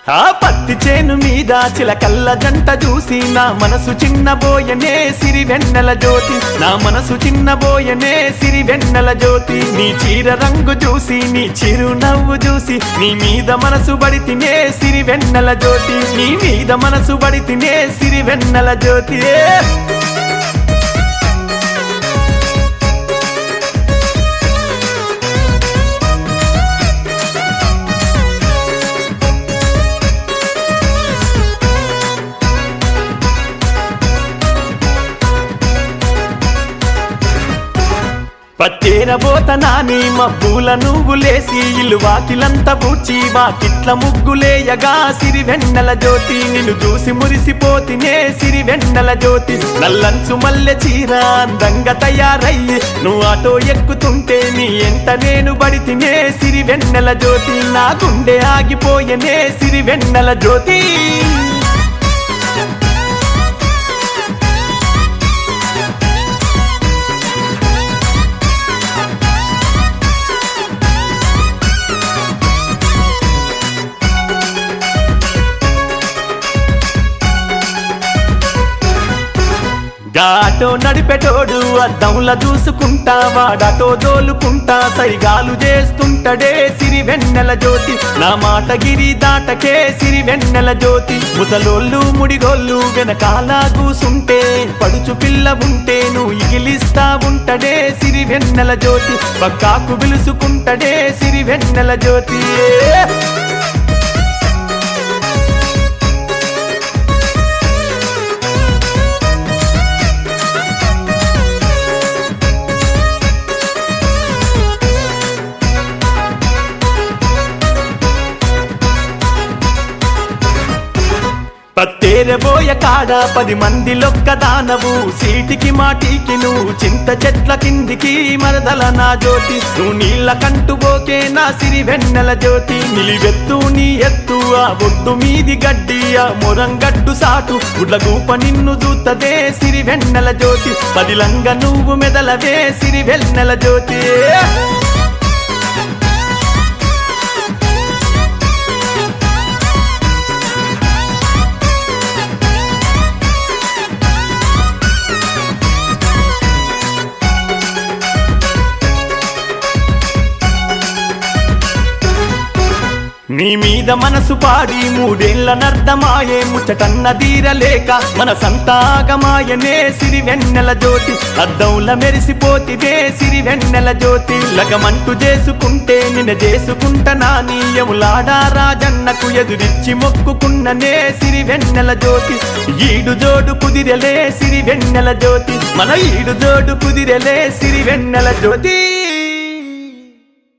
ఆ పత్తి చేను మీద చిలకల్ల జంట చూసి నా మనసు చిన్నబోయనే సిరి వెన్నెల జ్యోతి నా మనసు చిన్నబోయనే సిరి వెన్నెల జ్యోతి నీ చీర రంగు చూసి నీ చిరునవ్వు చూసి నీ మీద మనసు బడితినే సిరి వెన్నెల జ్యోతి నీ మీద మనసు బడితినే సిరి వెన్నెల జ్యోతి ఏ! పత్తేరబోత నాని మబ్బుల నువ్వులేసి ఇల్లు వాకిలంతా పూడ్చి వాకిట్ల ముగ్గులేయగా సిరి వెన్నెల జ్యోతి నిన్ను చూసి మురిసిపోతినే సిరి వెన్నెల జ్యోతి నల్లంచు మల్లె చీర అందంగా తయారయ్యి నువ్వు ఆటో ఎక్కుతుంటే నీ ఎంట నేను బడితినే సిరి వెన్నెల జ్యోతి నా గుండె ఆగిపోయనే సిరి వెన్నెల జ్యోతి గాటో నడిపెటోడు అద్దంలా చూసుకుంటా వాడాటో దోలుకుంటా సైగాలు చేస్తుంటడే సిరి వెన్నెల జ్యోతి నా మాట గిరి దాటకే సిరి వెన్నెల జ్యోతి ముసలోళ్ళు ముడిగోళ్ళు వెనకాల కూసుంటే పడుచు పిల్ల ఉంటే నువ్వు ఇగిలిస్తా ఉంటడే సిరి వెన్నెల జ్యోతి పక్కాకు పిలుసుకుంటడే సిరి వెన్నెల జ్యోతి పత్తేరబోయ కాడ పది మందిలొక్క దానవు సీటికి మాటికి నువ్వు చింత చెట్ల కిందికి మరదల నా జ్యోతి నువ్వు నీళ్ళ కంటుబోకే నా సిరి వెన్నెల జ్యోతి నిలివెత్తు నీ ఎత్తు ఆ ఒడ్డు మీది గడ్డి ఆ మొరంగడ్డు సాటు గుడ్లగూప నిన్ను దూతదే సిరి వెన్నెల జ్యోతి పదిలంగ నువ్వు మెదలవే సిరి వెన్నెల జ్యోతి నీ మీద మనసు పాడి మూడేళ్ల నర్ధమాయే ముచ్చటన్న తీరలేక మన సంతాగమాయనే సిరి వెన్నెల జ్యోతి అద్దంల మెరిసిపోతిదే సిరి వెన్నెల జ్యోతి లగమంటూ చేసుకుంటే నిన్న చేసుకుంటనా నీయములాడా రాజన్నకు ఎదురిచ్చి మొక్కుకున్ననే సిరి వెన్నెల జ్యోతి ఈడు జోడు కుదిరలే సిరి వెన్నెల జ్యోతి మన ఈడు జోడు కుదిరలే సిరి వెన్నెల జ్యోతి